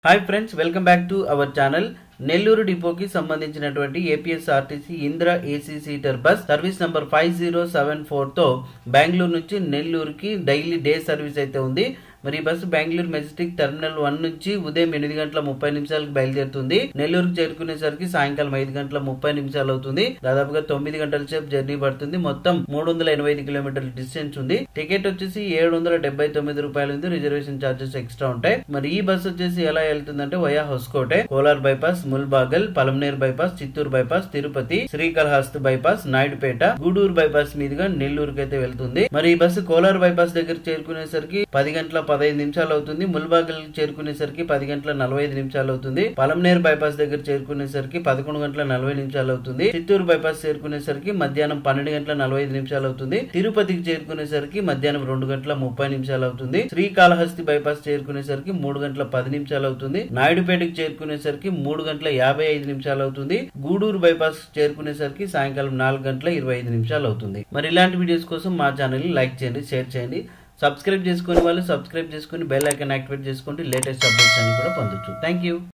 hi friends welcome back to our channel Nellore డిపోకి సంబంధించినటువంటి APSRTC Indira AC seater bus service number five zero seven four తో బెంగళూరు నుంచి నెల్లూరుకి daily day service అయితే ఉంది మరి ఈ bus Bengaluru Majestic terminal one నుంచి ఉదయం ఎనిమిది గంటల ముప్పై నిమిషాలకు బయలుదేరుతుంది నెల్లూరుకు చేరుకునేసరికి సాయంకాలం ఐదు గంటల ముప్పై నిమిషాలు అవుతుంది దాదాపుగా తొమ్మిది గంటల సేపు జర్నీ పడుతుంది మొత్తం మూడు వందల ఎనభై ఐదు కిలోమీటర్ల డిస్టెన్స్ ఉంది టికెట్ వచ్చేసి ఏడు వందల డెబ్బై తొమ్మిది రూపాయలు ఉంది రిజర్వేషన్ ఛార్జెస్ ఎక్స్ట్రా ఉంటాయి మరి ఈ బస్సు వచ్చేసి ఎలా వెళ్తుందంటే via Hoskote Kolar bypass Mulbagal Palamaner bypass Chittoor bypass Tirupati Srikalahasti bypass Naidupeta Gudur bypass మీదుగా నెల్లూరుకి అయితే వెళ్తుంది మరి ఈ బస్సు కోలార్ బైపాస్ దగ్గర చేరుకునేసరికి పది గంటల పదహైదు నిమిషాలు అవుతుంది ముల్బాగల్ చేరుకునేసరికి పది గంటల నలభై ఐదు నిమిషాలు అవుతుంది పలమనేర్ బైపాస్ దగ్గర చేరుకునేసరికి పదకొండు గంటల నలభై నిమిషాలు అవుతుంది చిత్తూరు బైపాస్ చేరుకునేసరికి మధ్యాహ్నం పన్నెండు గంటల నలభై ఐదు నిమిషాలు అవుతుంది తిరుపతికి చేరుకునేసరికి మధ్యాహ్నం రెండు గంటల ముప్పై నిమిషాలు అవుతుంది శ్రీకాళహస్తి బైపాస్ చేరుకునేసరికి మూడు గంటల పది నిమిషాలు అవుతుంది నాయుడుపేటకి చేరుకునేసరికి మూడు గంటల యాభై ఐదు నిమిషాలు అవుతుంది గూడూరు బైపాస్ చేరుకునేసరికి సాయంకాలం నాలుగు గంటల ఇరవై ఐదు నిమిషాలు అవుతుంది మరి ఇలాంటి వీడియోస్ కోసం మా ఛానల్ ని లైక్ చేయండి షేర్ చేయండి సబ్స్క్రైబ్ చేసుకునే వాళ్ళు సబ్స్క్రైబ్ చేసుకుని బెల్ ఐకాన్ యాక్టివేట్ చేసుకుంటే లేటెస్ట్ అప్డేట్స్ అన్ని కూడా పొందొచ్చు థ్యాంక్ యూ